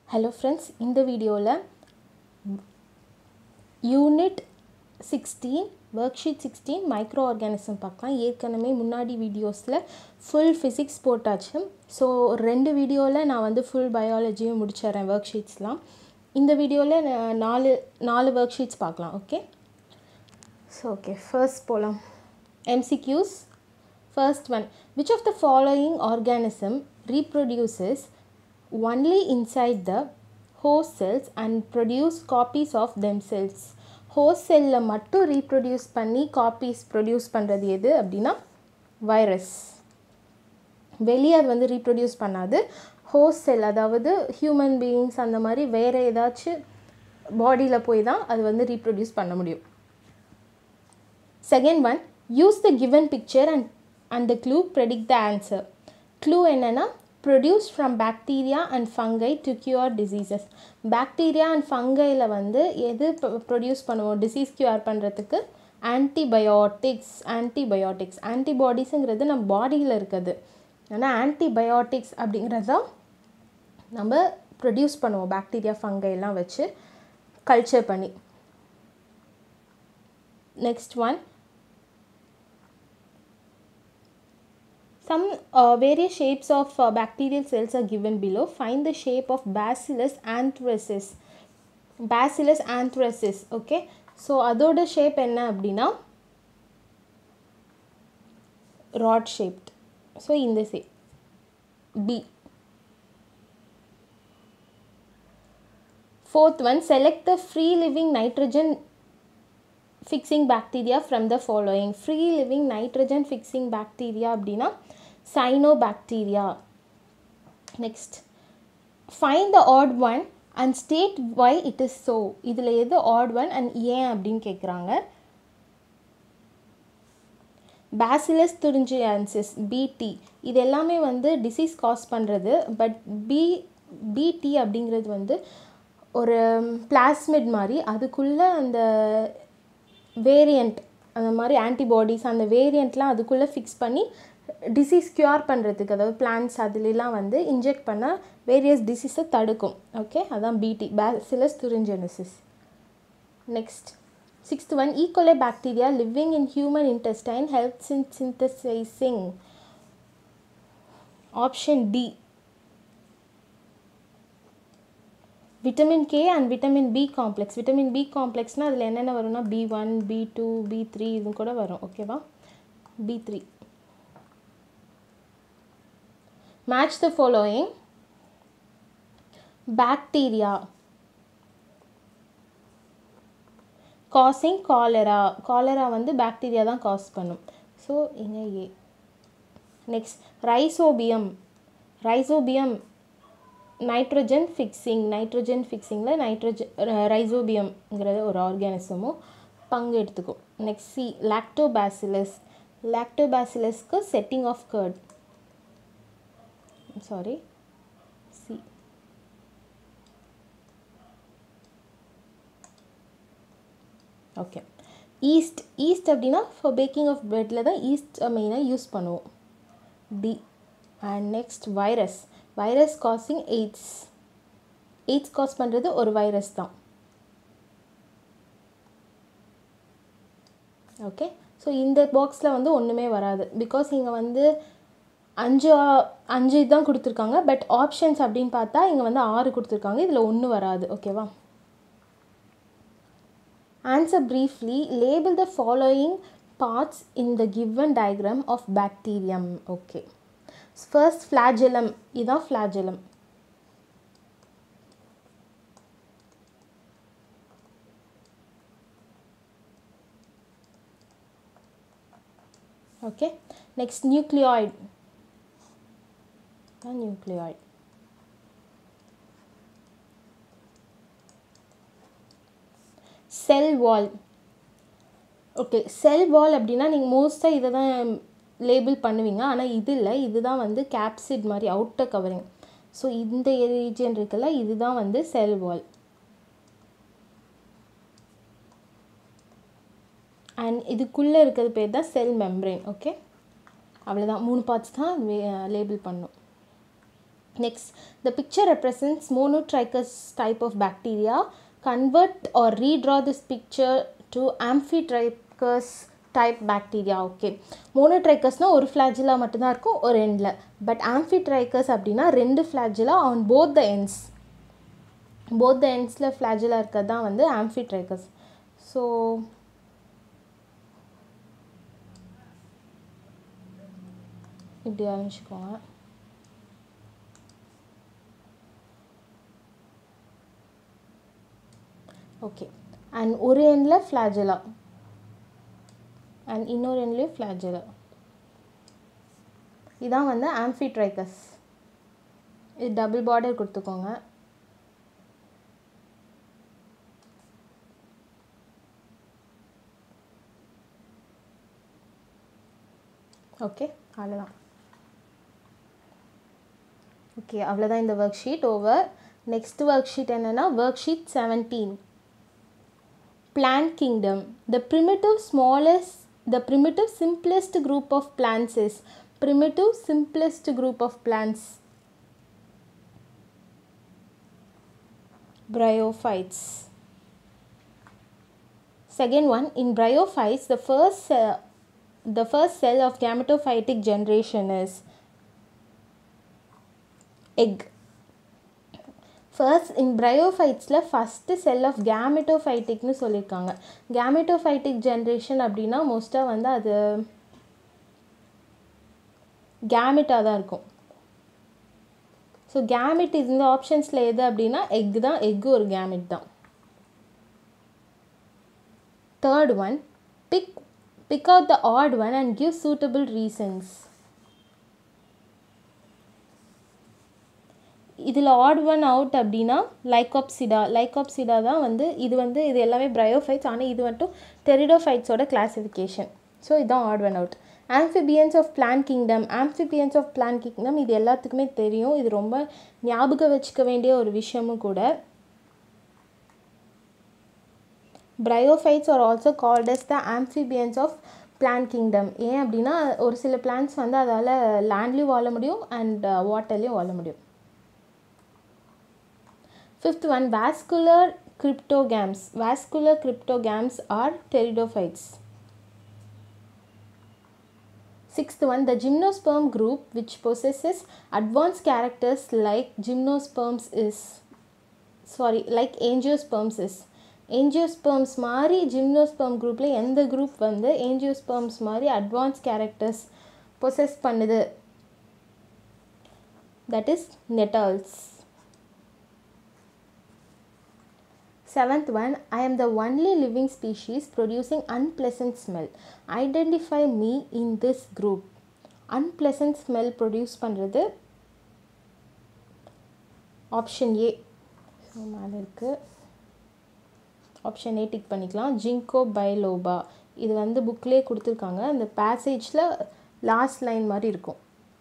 Hello friends இந்த வீடியோவில் unit sixteen worksheet sixteen microorganism பார்க்கலாம் ஏற்கனவே முன்னாடி வீடியோஸில் ஃபுல் ஃபிசிக்ஸ் போட்டாச்சு ஸோ ரெண்டு வீடியோவில் நான் வந்து ஃபுல் பயாலஜியும் முடிச்சிடுறேன் ஒர்க் ஷீட்ஸ்லாம் இந்த வீடியோவில் நாலு நாலு ஒர்க் ஷீட்ஸ் பார்க்கலாம் ஓகே ஸோ ஓகே ஃபர்ஸ்ட் போகலாம் MCQs. First one Which of the following organism reproduces only inside the host cells and produce copies of themselves? Host செல்லில் மட்டும் ரீப்ரொடியூஸ் பண்ணி காப்பீஸ் ப்ரொடியூஸ் பண்ணுறது எது அப்படின்னா வைரஸ் வெளியே அது வந்து ரீப்ரொடியூஸ் பண்ணாது ஹோஸ்ட் செல் அதாவது ஹியூமன் பீயிங்ஸ் அந்த மாதிரி வேறு ஏதாச்சும் பாடியில் போய் தான் அது வந்து ரீப்ரொடியூஸ் பண்ண முடியும் second one use the given picture and and the clue predict the answer clue என்னென்னா produce from bacteria and fungi to cure diseases bacteria and ஃபங்கையில் வந்து எது ப்ரொடியூஸ் பண்ணுவோம் டிசீஸ் கியூர் பண்ணுறதுக்கு ஆன்டிபயோட்டிக்ஸ் ஆன்டிபயோட்டிக்ஸ் ஆன்டிபாடிஸுங்கிறது நம்ம பாடியில் இருக்குது ஆனால் ஆன்டிபயோட்டிக்ஸ் அப்படிங்கிறது தான் நம்ம ப்ரொடியூஸ் பண்ணுவோம் பாக்டீரியா ஃபங்கைலாம் வச்சு கல்ச்சர் பண்ணி next one some uh, various shapes of uh, bacterial cells are given below find the shape of bacillus anthracis bacillus anthracis okay so அதோட ஷேப் என்ன அப்படின்னா ராட் ஷேப்ட் ஸோ இந்த shape B fourth one select the free living nitrogen fixing bacteria from the following free living nitrogen fixing bacteria அப்படின்னா cyanobacteria next find the odd one and state why it is so இதில் எது add one and ஏன் அப்படின்னு கேட்குறாங்க bacillus துரிஞ்சியான்சிஸ் பிடி இது எல்லாமே வந்து டிசீஸ் காஸ் பண்ணுறது பட் பி பிடி அப்படிங்கிறது வந்து ஒரு பிளாஸ்மிட் மாதிரி அதுக்குள்ளே அந்த வேரியண்ட் அந்த மாதிரி ஆன்டிபாடிஸ் அந்த வேரியண்ட்லாம் அதுக்குள்ளே ஃபிக்ஸ் பண்ணி டிசீஸ் க்யூர் பண்ணுறதுக்கு அதாவது பிளான்ஸ் அதுலலாம் வந்து இன்ஜெக்ட் பண்ண வேரியஸ் டிசீஸை தடுக்கும் ஓகே அதான் BT bacillus thuringiensis next sixth one ஈக்குவலே bacteria living in human intestine helps in synthesizing option D vitamin K and vitamin B complex vitamin B காம்ப்ளெக்ஸ்னால் அதில் என்னென்ன வரும்னா B one B two B three இது கூட வரும் ஓகேவா B three match the following bacteria causing cholera cholera வந்து bacteria தான் காஸ் பண்ணும் ஸோ இங்கே A next rhizobium rhizobium nitrogen fixing nitrogen ஃபிக்ஸிங்கில் நைட்ரஜன் ரைசோபியம்ங்கிறது ஒரு ஆர்கானிசமும் பங்கு எடுத்துக்கும் நெக்ஸ்ட் சி லாக்டோபாசிலஸ் லாக்டோபாசிலஸ்க்கு setting of curd sorry C okay yeast yeast அப்படின்னா ஃபார் பேக்கிங் ஆஃப் பிரெட்டில் தான் ஈஸ்ட் மெயினாக யூஸ் பண்ணுவோம் D and next virus virus causing AIDS AIDS cause பண்ணுறது ஒரு வைரஸ் தான் ஓகே ஸோ இந்த பாக்ஸில் வந்து ஒன்றுமே வராது பிகாஸ் இங்கே வந்து அஞ்சு அஞ்சு தான் கொடுத்துருக்காங்க பட் ஆப்ஷன்ஸ் அப்படின்னு பார்த்தா இங்கே வந்து ஆறு கொடுத்துருக்காங்க இதில் ஒன்று வராது ஓகேவா answer briefly label the following parts in the given diagram of bacterium okay first flagellum இதுதான் flagellum okay next nucleoid nucleoid cell wall okay cell wall அப்படின்னா நீங்கள் மோஸ்ட்டாக இதை தான் லேபிள் பண்ணுவீங்க ஆனால் இது இல்லை இதுதான் வந்து கேப்சிட் மாதிரி அவுட்டர் கவரிங் ஸோ இந்த ரீஜன் இருக்குல்ல இதுதான் வந்து செல் வால் அண்ட் இதுக்குள்ளே இருக்கிறது பேர் தான் செல் மெம்ப்ரெயின் ஓகே அவ்வளோதான் மூணு பார்ட்ஸ் தான் லேபிள் பண்ணும் Next, the picture represents monotrichous type of bacteria. Convert or redraw this picture to amphitrichous type bacteria. Okay மோனோட்ரைக்கஸ்னால் ஒரு ஃப்ளாஜிலா மட்டும்தான் இருக்கும் ஒரு எண்டில் பட் ஆம்ஃபிட்ரைக்கஸ் அப்படின்னா ரெண்டு flagella on both the ends both the எண்ட்ஸில் ஃப்ளாஜிலா இருக்கிறது தான் வந்து ஆம்ஃபிட்ரைக்கஸ் ஸோ இப்படி ஆரம்பிச்சுக்கோங்க ஓகே அண்ட் ஒரு எண்டில் ஃப்ளாஜலா அண்ட் இன்னொரு எண்ட்லேயும் ஃப்ளாஜலா இதான் வந்து ஆம்ஃபிட்ரைக்கஸ் இது டபுள் பார்டர் கொடுத்துக்கோங்க ஓகே அவ்வளோதான் ஓகே அவ்வளோதான் இந்த worksheet over next worksheet என்னென்னா worksheet seventeen plant kingdom the primitive smallest the primitive simplest group of plants is primitive simplest group of plants bryophytes second one in bryophytes the first uh, the first cell of gametophytic generation is egg first in ப்ரையோஃபைட்ஸில் first cell of கேமெட்டோஃபைட்டிக்னு சொல்லியிருக்காங்க gametophytic generation அப்படின்னா மோஸ்ட்டாக வந்து அது கேமெட்டாக தான் இருக்கும் so gamete இந்த ஆப்ஷன்ஸில் எது அப்படின்னா எக் தான் எக்கு ஒரு கேமெட் தான் third one pick pick out the odd one and give suitable reasons இதில் ஆட் ஒன் அவுட் அப்படின்னா லைகாப்சிடா லைகாப்சிடா தான் வந்து இது வந்து இது எல்லாமே ப்ரையோஃபைட்ஸ் ஆனால் இது மட்டும் டெரிடோஃபைட்ஸோட கிளாசிஃபிகேஷன் ஸோ இதுதான் odd one out amphibians of plant kingdom amphibians of plant kingdom இது எல்லாத்துக்குமே தெரியும் இது ரொம்ப ஞாபகம் வச்சுக்க வேண்டிய ஒரு விஷயமும் கூட bryophytes are also called as the amphibians of plant kingdom ஏன் அப்படின்னா ஒரு சில பிளான்ஸ் வந்து அதால் லேண்ட்லேயும் வாழ முடியும் அண்ட் வாட்டர்லேயும் வாழ முடியும் Fifth one, vascular cryptogams. Vascular cryptogams are pteridophytes. Sixth one, the gymnosperm group which possesses advanced characters like gymnosperms is, sorry, like angiosperms is. angiosperms மாதிரி ஜிம்னோஸ்பெர்ம் குரூப்பில் எந்த குரூப் வந்து angiosperms மாதிரி அட்வான்ஸ் கேரக்டர்ஸ் பொசஸ் பண்ணுது that is Gnetales Seventh one, I am the only living species producing unpleasant smell. Identify me in this group. Unpleasant smell produce பண்ணுறது option A so மேலே இருக்குது option A tick பண்ணிக்கலாம் ஜிங்கோ பைலோபா இது வந்து புக்லேயே கொடுத்துருக்காங்க அந்த பேசேஜில் last line மாதிரி இருக்கும்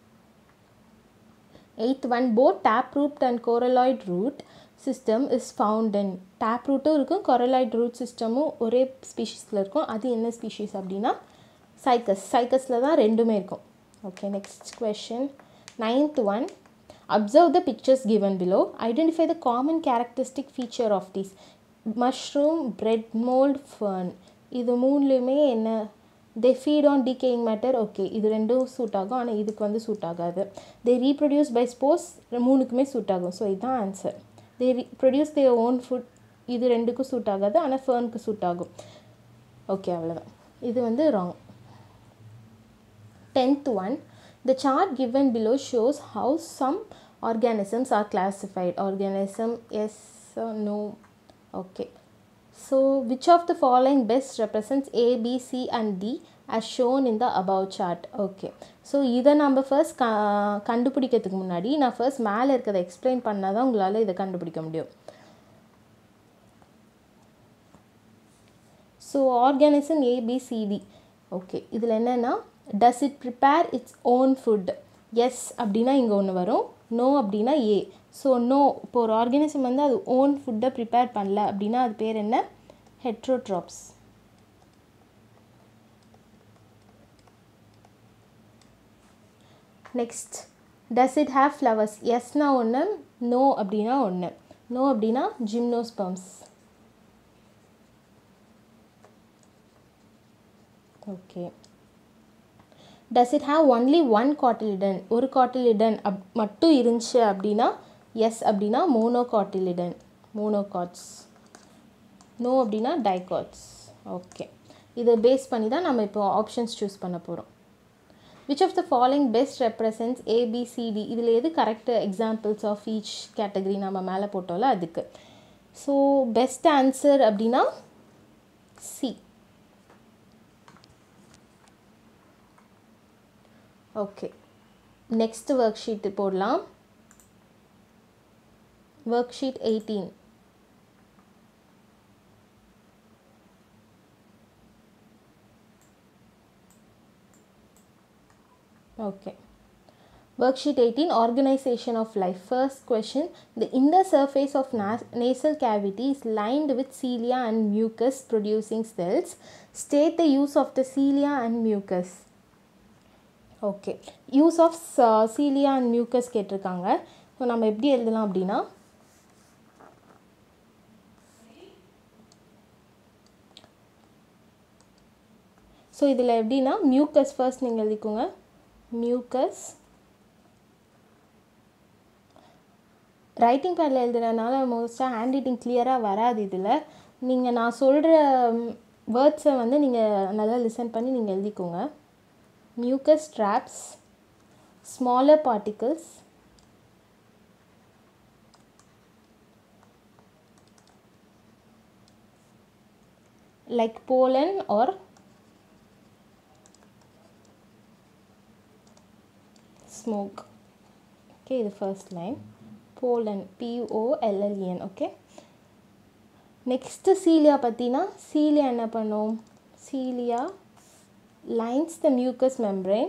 eighth one both tap root and coralloid root system is found in tap ரூட்டும் இருக்கும் கொரலாய்ட் ரூட் சிஸ்டமும் ஒரே ஸ்பீஷீஸில் இருக்கும் அது என்ன ஸ்பீஷீஸ் அப்படின்னா சைக்கஸ் சைக்கஸில் தான் ரெண்டுமே இருக்கும் okay next question ninth one observe the pictures given below identify the common characteristic feature of these mushroom bread mould fern இது மூணுலேயுமே என்ன they feed on decaying matter okay இது ரெண்டும் சூட் ஆகும் ஆனால் இதுக்கு வந்து சூட் ஆகாது தே ரீப்ரொடியூஸ் பை ஸ்போர்ஸ் மூணுக்குமே சூட் ஆகும் ஸோ இதுதான் answer they produce their own food இது ரெண்டுக்கும் சூட் ஆகாது ஆனால் ஃபேர்னுக்கு சூட் ஆகும் ஓகே அவ்வளோதான் இது வந்து wrong tenth one the chart given below shows how some organisms are classified organism yes no okay so which of the following best represents A B C and D as shown in the above chart okay so இதை நம்ம first க கண்டுபிடிக்கிறதுக்கு முன்னாடி நான் first மேலே இருக்கிறத explain பண்ணால் தான் உங்களால் இதை கண்டுபிடிக்க முடியும் ஸோ ஆர்கானிசம் ஏபிசிடி ஓகே இதில் என்னென்னா does it prepare its own food yes அப்படின்னா இங்கே ஒன்று வரும் நோ அப்படின்னா ஏ ஸோ நோ இப்போ ஒரு ஆர்கானிசம் வந்து அது ஓன் ஃபுட்டை ப்ரிப்பேர் பண்ணல அப்படின்னா அது பேர் என்ன heterotrophs next does it have flowers எஸ்னா ஒன்று நோ அப்படின்னா ஒன்று நோ அப்படின்னா gymnosperms okay does it have only one cotyledon ஒரு காட்டிலிடன் அப் மட்டும் இருந்துச்சு அப்படின்னா எஸ் அப்படின்னா மோனோ காட்டிலிடன் மோனோகாட்ஸ் நோ அப்படின்னா டைகாட்ஸ் ஓகே இதை பேஸ் பண்ணி தான் நம்ம இப்போ ஆப்ஷன்ஸ் சூஸ் பண்ண போகிறோம் which of the following best represents A B C D இதில் எது correct examples of each category நம்ம மேலே போட்டோம்ல அதுக்கு ஸோ பெஸ்ட் ஆன்சர் அப்படின்னா C okay next worksheet போடலாம் worksheet eighteen Okay. Worksheet 18 Organization of Life. First question The inner surface of nas- nasal cavity is lined with cilia and mucus producing cells. State the use of the cilia and mucus. Okay use of cilia and mucus கேட்டிருக்காங்க so நம்ம எப்படி எழுதலாம் அப்படின்னா so இதில் எப்படின்னா mucus first நீங்கள் எழுதிக்கோங்க mucus writing பேடில் எழுதுறதுனால மோஸ்ட்டாக ஹேண்ட் ரைட்டிங் கிளியராக வராது இதில் நீங்கள் நான் சொல்கிற வேர்ட்ஸை வந்து நீங்கள் நல்லா லிசன் பண்ணி நீங்கள் எழுதிக்கோங்க mucus traps smaller particles like pollen or smoke okay the first line pollen p o l l e n okay next cilia பற்றினா சீலியா என்ன பண்ணும் cilia lines the mucus membrane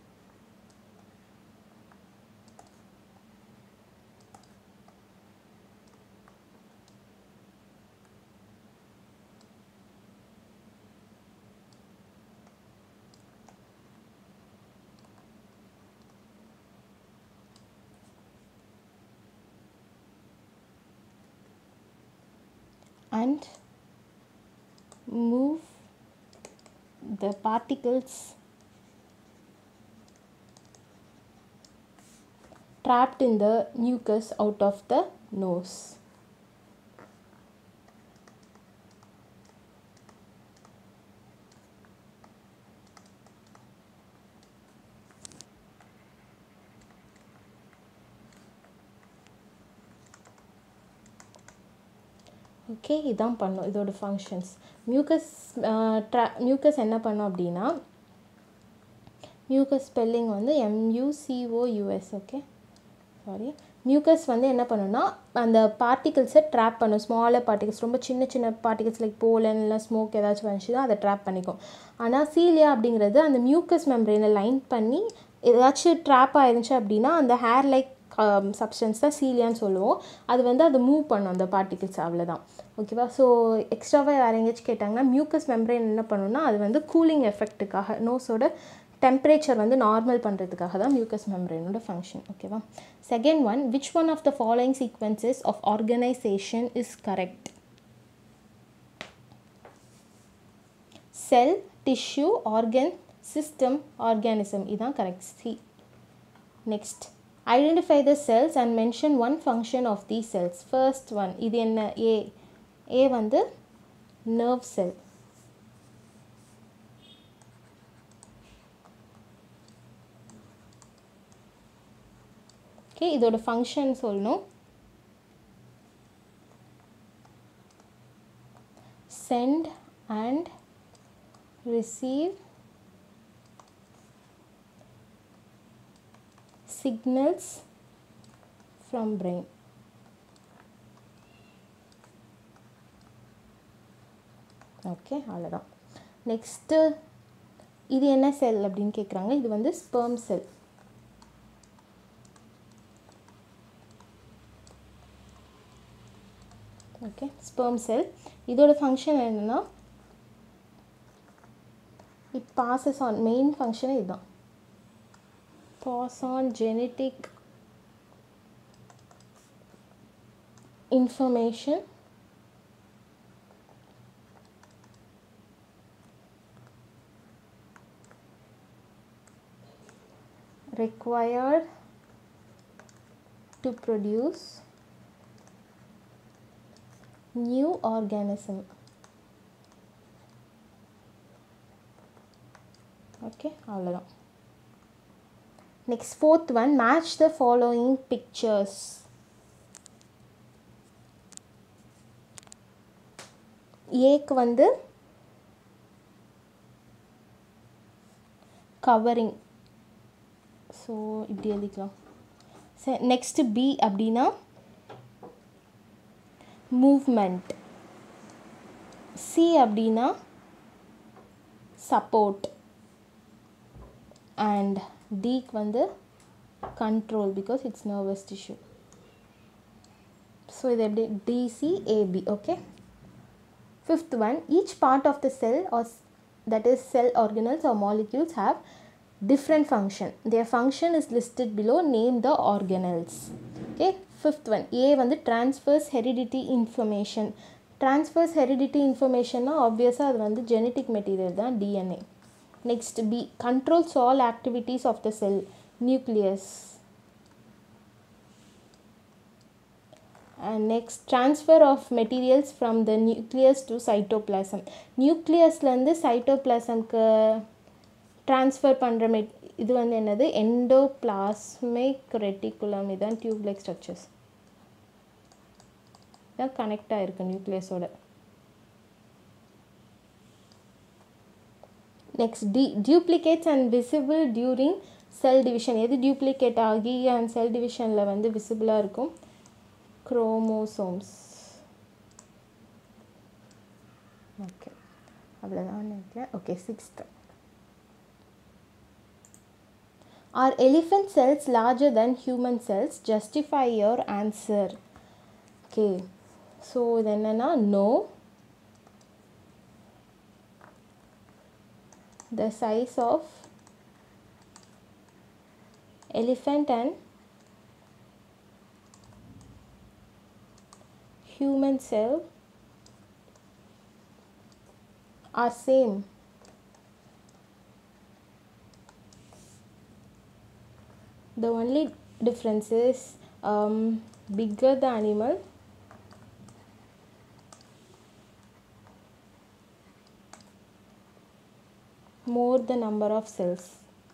and move the particles trapped in the mucus out of the nose. Okay இதான் பண்ணும் இதோட functions mucus draw mucus என்ன பண்ணும் அப்படின்னா mucus spelling வந்து எம்யூசிஓயூஎஸ் ஓகே சாரி மியூக்கஸ் வந்து என்ன பண்ணுன்னா அந்த பார்ட்டிகல்ஸை ட்ராப் பண்ணும் ஸ்மாலர் பார்ட்டிகல்ஸ் ரொம்ப சின்ன சின்ன பார்ட்டிகல்ஸ் லைக் போலன் இல்லை ஸ்மோக் ஏதாச்சும் வந்துச்சுன்னா அதை ட்ராப் பண்ணிக்கும் ஆனால் சீலியா அப்படிங்கிறது அந்த மியூக்கஸ் மெம்பரைனை லைன் பண்ணி ஏதாச்சும் ட்ராப் ஆயிருந்துச்சு அப்படின்னா அந்த ஹேர் லைக் சப்ஸ்டன்ஸ் தான் சீலியான்னு சொல்லுவோம் அது வந்து அதை மூவ் பண்ணும் அந்த பார்ட்டிகிள்ஸ் அவ்வளோதான் ஓகேவா ஸோ எக்ஸ்ட்ராவாக வேறு எங்கேயாச்சும் கேட்டாங்கன்னா மியூக்கஸ் மெம்பரைன் என்ன பண்ணுன்னா அது வந்து கூலிங் எஃபெக்ட்டுக்காக நோஸோட டெம்பரேச்சர் வந்து நார்மல் பண்ணுறதுக்காக தான் மியூக்கஸ் மெம்பரைனோட ஃபங்க்ஷன் ஓகேவா second one which one of the following sequences of organisation is correct cell tissue organ system organism இதுதான் correct C next identify the cells and mention one function of the cells first one இது என்ன ஏ ஏ வந்து nerve cell okay இதோட function சொல்லணும் send and receive signals from brain okay அவ்வளோதான் next இது என்ன செல் அப்படின்னு கேட்குறாங்க இது வந்து sperm cell okay sperm cell இதோட ஃபங்க்ஷன் என்னென்னா இட் பாசஸ் ஆன் மெயின் ஃபங்க்ஷனே இதுதான் pass on genetic information required to produce new organism okay அவ்வளோதான் next fourth one match the following pictures ஏக்கு வந்து கவரிங் ஸோ இப்படி எழுதிக்கலாம் சரி நெக்ஸ்ட்டு பி அப்படின்னா மூவ்மெண்ட் சி அப்படின்னா சப்போர்ட் அண்ட் டிக்கு வந்து control because it's nervous tissue so இது எப்படி D C A B okay fifth one each part of the cell are that is cell organelles or molecules have different function their function is listed below name the organelles okay fifth one a வந்து transfers heredity information transfers heredity informationனா ஆப்வியஸாக அது வந்து genetic material தான் DNA next b controls all activities of the cell nucleus and next transfer of materials from the nucleus to cytoplasm நியூக்ளியஸ்லேருந்து சைட்டோபிளாசம்க்கு transfer பண்ணுற மெட் இது வந்து என்னது எண்டோபிளாஸ்மிக் ரெட்டிகுலம் இதுதான் டியூப்லைக் ஸ்ட்ரக்சர்ஸ் இதான் கனெக்ட் ஆகிருக்கு நியூக்ளியஸோட next D duplicates and visible during cell division எது டியூப்ளிகேட் ஆகி அண்ட் செல் டிவிஷனில் வந்து விசிபிளாக இருக்கும் குரோமோசோம்ஸ் ஓகே அவ்வளோதான் நினைக்கிறேன் okay sixth are elephant cells larger than human cells justify your answer okay so இது என்னென்னா no the size of elephant and human cell are same the only difference is um, bigger the animal more the number of cells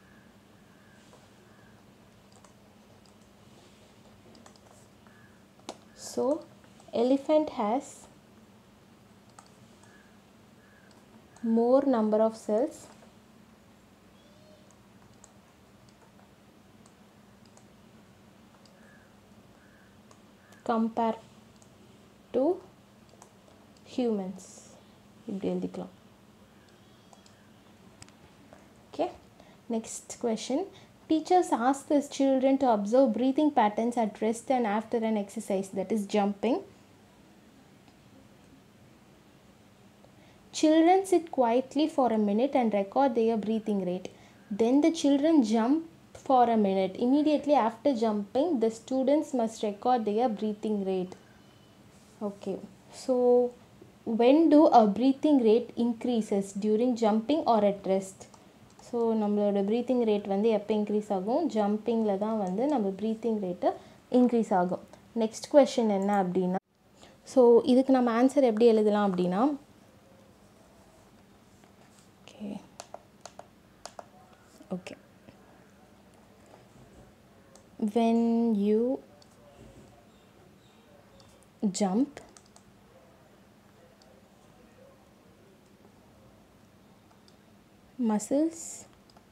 so elephant has more number of cells compare to humans இப்படி எழுதிக்கலாம் okay next question teachers ask the children to observe breathing patterns at rest and after an exercise that is jumping children sit quietly for a minute and record their breathing rate then the children jump for a minute immediately after jumping the students must record their breathing rate okay so when do a breathing rate increases during jumping or at rest so நம்மளோட breathing rate வந்து எப்போ increase ஆகும் ஜம்பிங்கில் தான் வந்து நம்ம breathing rate increase ஆகும் next question என்ன அப்படின்னா ஸோ இதுக்கு நம்ம ஆன்சர் எப்படி எழுதலாம் அப்படின்னா okay okay when you jump muscles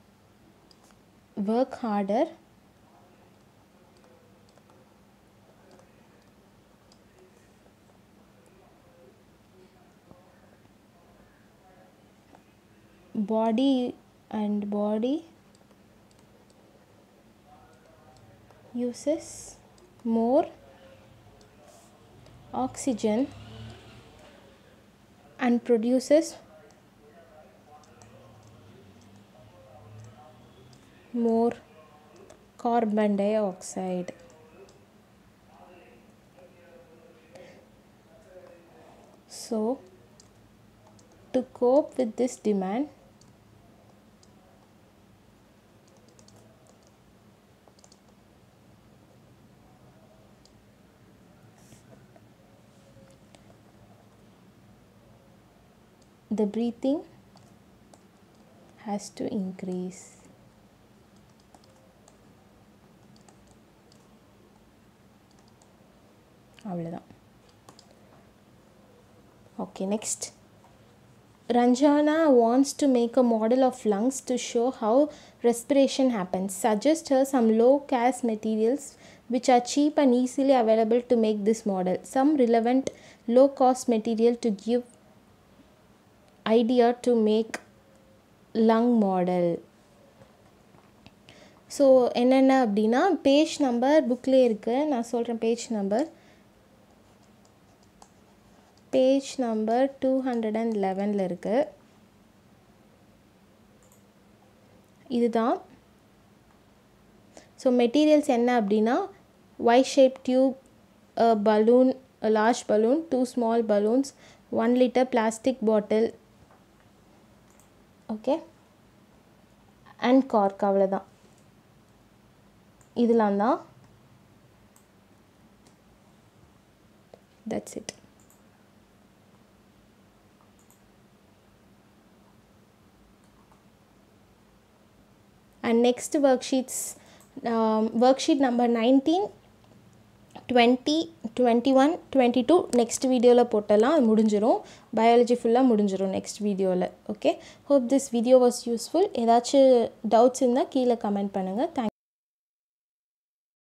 work harder body and body uses more oxygen and produces more carbon dioxide so to cope with this demand the breathing has to increase அவ்வளோதான் okay next Ranjana wants to make a model of lungs to show how respiration happens. Suggest her some low gas materials which are cheap and easily available to make this model. Some relevant low cost material to give idea to make lung model. So என்னென்ன அப்படின்னா page number புக்லேயே இருக்குது நான் சொல்கிறேன் page number page number two hundred and லெவனில் இருக்குது இதுதான் so materials என்ன அப்படின்னா Y shape tube balloon large balloon two small balloons one litre plastic bottle okay and cork அவ்வளோதான் இதெல்லாம் தான் that's it and next worksheets um, worksheet number 19 twenty twenty one twenty two next வீடியோவில் போட்டெல்லாம் முடிஞ்சிடும் biology ஃபுல்லாக முடிஞ்சிடும் next வீடியோவில் okay hope this video was useful ஏதாச்சும் டவுட்ஸ் இருந்தால் கீழே கமெண்ட் பண்ணுங்கள் தேங்க்